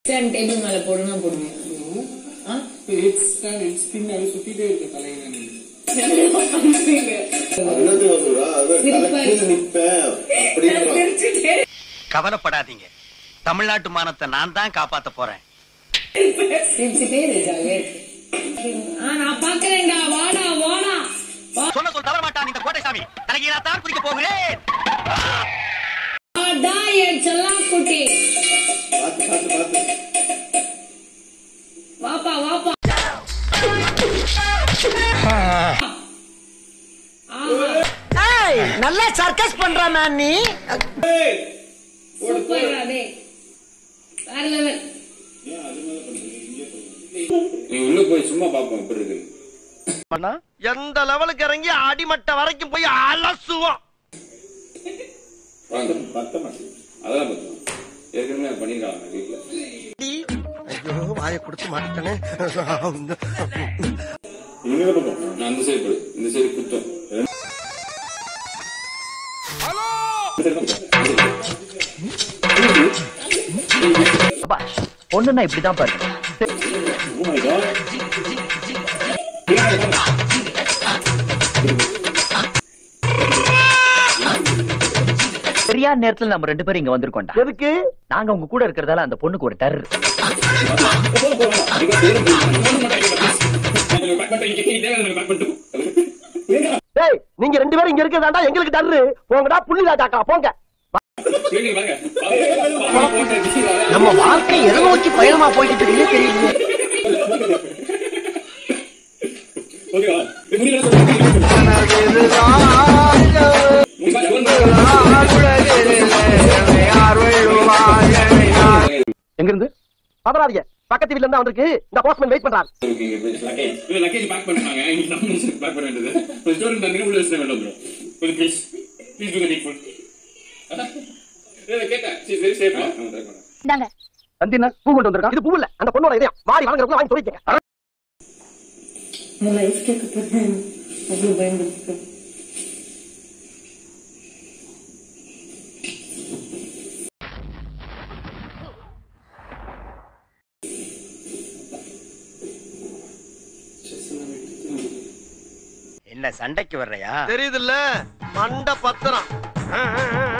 Stand table மேல போடுனா போடுவேன் ஆ? ஹெட் ஸ்டாண்ட் ஹெட் ஸ்பின் அது சுத்திட்டே இருக்கு தலையில என்னது சொல்றா அது சிரிப்பா கீழே நிப்பேன் அப்படின்னு சிரிச்சுட்டே கவலைப்படாதீங்க தமிழ்நாட்டு மானத்தை நான் தான் காப்பாத்த போறேன் சிரிச்சுட்டே இரு ஜாலியா இருக்கு. ஆ நான் பாக்குறேன்டா வாடா வாடா வா- சொன்ன சொல் தவற மாட்டான் இந்த கோட்டைசாமி தலைகீழா தான் குடிக்க போகிறேன் வாடா என் செல்லா குட்டி பார்த்து பார்த்து பார்த்து வாப்பா வாப்பா ஆமா நல்லா சர்க்கஸ் பண்ற மேன் நீ சூப்பர் அதே வேற லெவல் நீ உள்ள போய் சும்மா பாப்போம் எப்படி இருக்கு எந்த லெவலுக்கு இறங்கி அடிமட்ட வரைக்கும் போய் அலசுவோம் வாங்க பத்த மாட்டேன் அதெல்லாம் பத்தும் ஏற்கனவே பண்ணிருக்காங்க வீட்டுல ஐயோ வாயை கொடுத்து மாட்டேனே இங்க பக்கம் நான் அந்த சைடு போடு இந்த சைடு குத்தம் பொண்ணுன்னா இப்படிதான் பாரு சரியான நேரத்துல நம்ம ரெண்டு பேரும் இங்க வந்திருக்கோம்டா எதுக்கு நாங்க உங்க கூட இருக்கிறதால அந்த பொண்ணுக்கு ஒரு டர் டேய் நீங்க ரெண்டு பேரும் இங்க இருக்கிறதாண்டா எங்களுக்கு டர்ரு போங்கடா புள்ளி ராஜாக்கா போங்க நம்ம வாழ்க்கை எதை நோக்கி பயணமா போய்கிட்டு இருக்குன்னு தெரியல எங்க இருந்து பதறாதீங்க பக்கத்து வீட்ல இருந்தா வந்திருக்கு இந்த போஸ்ட்மேன் வெயிட் பண்றாரு லக்கேஜ் பேக் பண்ணாங்க இன்னைக்கு நம்ம பேக் பண்ண வேண்டியது கொஞ்சம் ஸ்டோர் தந்தீங்க உள்ள வச்சு வேண்டாம் ப்ரோ கொஞ்சம் please please to take full கேட்டேன் சரி வெரி சேஃப் நான் ட்ரை பண்ணேன் தந்தினா பூ கொண்டு வந்திருக்கா இது பூ இல்ல அந்த பொண்ணோட இதயம் வாரி வாங்குறதுக்குள்ள வாங்கி சொல்லிக்கங்க உன் லைஃப் கேட்க போறேன் அவ்வளவு பயன்படுத்து என்ன சண்டைக்கு வர்றையா தெரியுது இல்ல மண்ட பத்திரம்